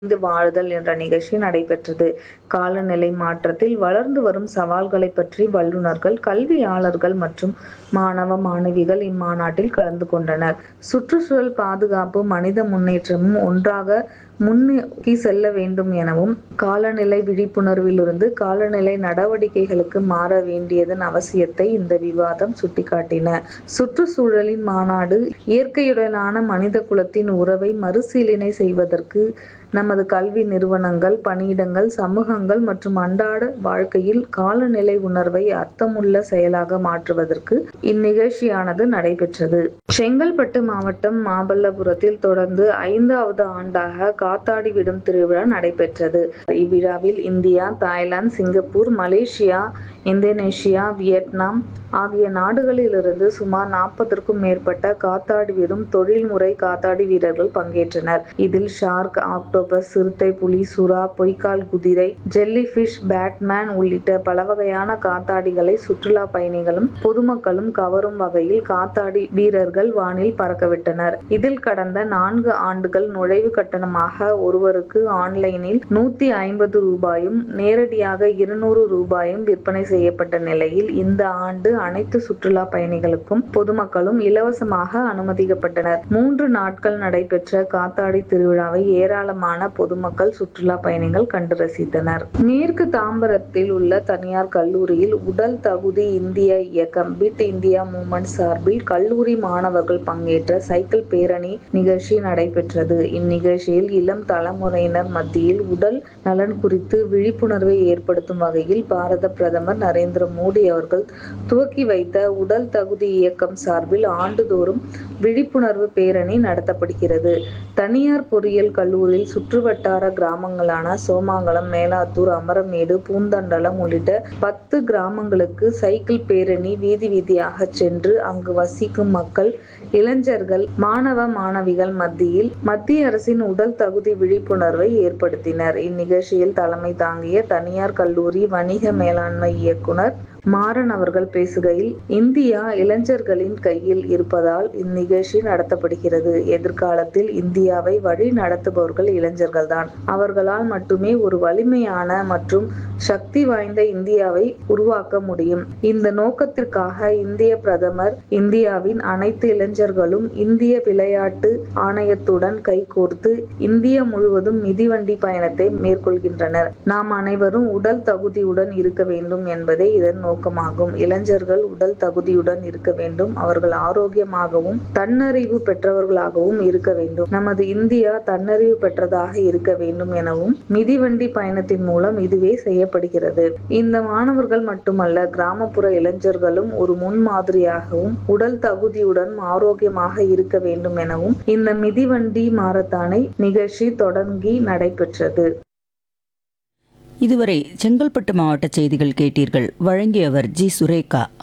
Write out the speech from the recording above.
இணைந்து வாழுதல் என்ற நிகழ்ச்சி நடைபெற்றது. காலநிலை மாற்றத்தில் வளர்ந்து வரும் சவால்களைப் பற்றி வல்லுனர்கள், கல்வியாளர்கள் மற்றும் மாணவ, மாணவிகள் இம்மாநாட்டில் கலந்து கொண்டனர். சுற்றுச்சூழல் பாதுகாப்பும், மனித முன்னேற்றமும் ஒன்றாக முன்னோக்கி செல்ல வேண்டும் எனவும், காலநிலை விழிப்புணர்விலிருந்து காலநிலை நடவடிக்கைகளுக்கு மாற வேண்டியதன் அவசியத்தை இந்த விவாதம் சுட்டிக்காட்டின. சுற்றுச்சூழலின் மாநாடு, இயற்கையுடனான மனித குலத்தின் உறவை மறுசீலனை செய்வதற்கு நமது கல்வி நிறுவனங்கள், பணியிடங்கள், சமூகங்கள் மற்றும் அன்றாட வாழ்க்கையில் காலநிலை உணர்வை அர்த்தமுள்ள செயலாக மாற்றுவதற்கு இந்நிகழ்ச்சியானது நடைபெற்றது. செங்கல்பட்டு மாவட்டம் மாமல்லபுரத்தில் தொடர்ந்து ஐந்தாவது ஆண்டாக காத்தாடி விடும் திருவிழா நடைபெற்றது. இவ்விழாவில் India, Thailand, Singapore, Malaysia, Indonesia, Vietnam ஆகிய நாடுகளிலிருந்து சுமார் நாற்பதுக்கும் மேற்பட்ட காத்தாடி விடும் தொழில்முறை காத்தாடி வீரர்கள் பங்கேற்றனர். இதில் ஷார்க், ஆக்டோபஸ், சிறுத்தை புலி, சுறா, பொய்க்கால் குதிரை, ஜெல்லி பிஷ், பேட்மேன் உள்ளிட்ட பலவகையான காத்தாடிகளை சுற்றுலா பயணிகளும், பொதுமக்களும் கவரும் வகையில் காத்தாடி வீரர்கள் வானில் பறக்கவிட்டனர். இதில் கடந்த நான்கு ஆண்டுகள் நுழைவு கட்டணமாக ஒருவருக்கு ஆன்லைனில் நூத்தி ஐம்பது ரூபாயும், நேரடியாக இருநூறு ரூபாயும் விற்பனை செய்யப்பட்ட நிலையில், இந்த ஆண்டு அனைத்து சுற்றுலா பயணிகளுக்கும், பொதுமக்களும் இலவசமாக அனுமதிக்கப்பட்டனர். மூன்று நாட்கள் நடைபெற்ற காத்தாடி திருவிழாவை ஏராளமான பொதுமக்கள், சுற்றுலா பயணிகள் கண்டு ரசித்தனர். மேற்கு தாம்பரத்தில் உள்ள தனியார் கல்லூரியில் உடல் தகுதி இந்தியா இயக்கம் பிட் இந்தியா மூவ்மென்ட் சார்பில் கல்லூரி மாணவர்கள் பங்கேற்ற சைக்கிள் பேரணி நிகழ்ச்சி நடைபெற்றது. இந்நிகழ்ச்சியில் இளம் தலைமுறையினர் மத்தியில் உடல் நலன் குறித்து விழிப்புணர்வை ஏற்படுத்தும் வகையில் பாரத பிரதமர் நரேந்திர மோடி அவர்கள் துவக்கி வைத்த உடல் தகுதி இயக்கம் சார்பில் ஆண்டுதோறும் விழிப்புணர்வு பேரணி நடத்தப்படுகிறது. தனியார் பொறியியல் கல்லூரியில் சுற்றுவட்டார கிராமங்களான சோமங்கலம், மேலாத்தூர், அமரமேடு, பூந்தண்டலம் உள்ளிட்ட பத்து கிராமங்களுக்கு சைக்கிள் பேரணி வீதி வீதியாக சென்று அங்கு வசிக்கும் மக்கள், இளைஞர்கள், மாணவ, மாணவிகள் மத்தியில் மத்திய அரசின் உடல் தகுதி விழிப்புணர்வை ஏற்படுத்தினர். இந்நிகழ்ச்சியில் தலைமை தாங்கிய தனியார் கல்லூரி வணிக மேலாண்மை இயக்குனர் மாறன் அவர்கள் பேசுகையில், இந்தியா இளைஞர்களின் கையில் இருப்பதால் இந்நிகழ்ச்சி நடத்தப்படுகிறது. எதிர்காலத்தில் இந்தியாவை வழி நடத்துபவர்கள் இளைஞர்கள் தான். அவர்களால் மட்டுமே ஒரு வலிமையான மற்றும் சக்தி வாய்ந்த இந்தியாவை உருவாக்க முடியும். இந்த நோக்கத்திற்காக இந்திய பிரதமர், இந்தியாவின் அனைத்து இளைஞர்களும் இந்திய விளையாட்டு ஆணையத்துடன் கைகோர்த்து இந்தியா முழுவதும் மிதிவண்டி பயணத்தை மேற்கொள்கின்றனர். நாம் அனைவரும் உடல் தகுதியுடன் இருக்க வேண்டும் என்பதே இதன் நோக்கமாகும். இளைஞர்கள் உடல் தகுதியுடன் இருக்க வேண்டும். அவர்கள் ஆரோக்கியமாகவும், தன்னறிவு பெற்றவர்களாகவும் இருக்க வேண்டும். நமது இந்தியா தன்னறிவு பெற்றதாக இருக்க வேண்டும் எனவும் மிதிவண்டி பயணத்தின் மூலம் இதுவே செய்யப்படுகிறது. இந்த மாணவர்கள் மட்டுமல்ல, கிராமப்புற இளைஞர்களும் ஒரு முன்மாதிரியாகவும், உடல் தகுதியுடன் ஆரோக்கியமாக இருக்க வேண்டும் எனவும் இந்த மிதிவண்டி மாரத்தானை நிகழ்ச்சி தொடங்கி நடைபெற்றது. இதுவரை செங்கல்பட்டு மாவட்ட செய்திகள் கேட்டீர்கள். வழங்கியவர் ஜி. சுரேகா.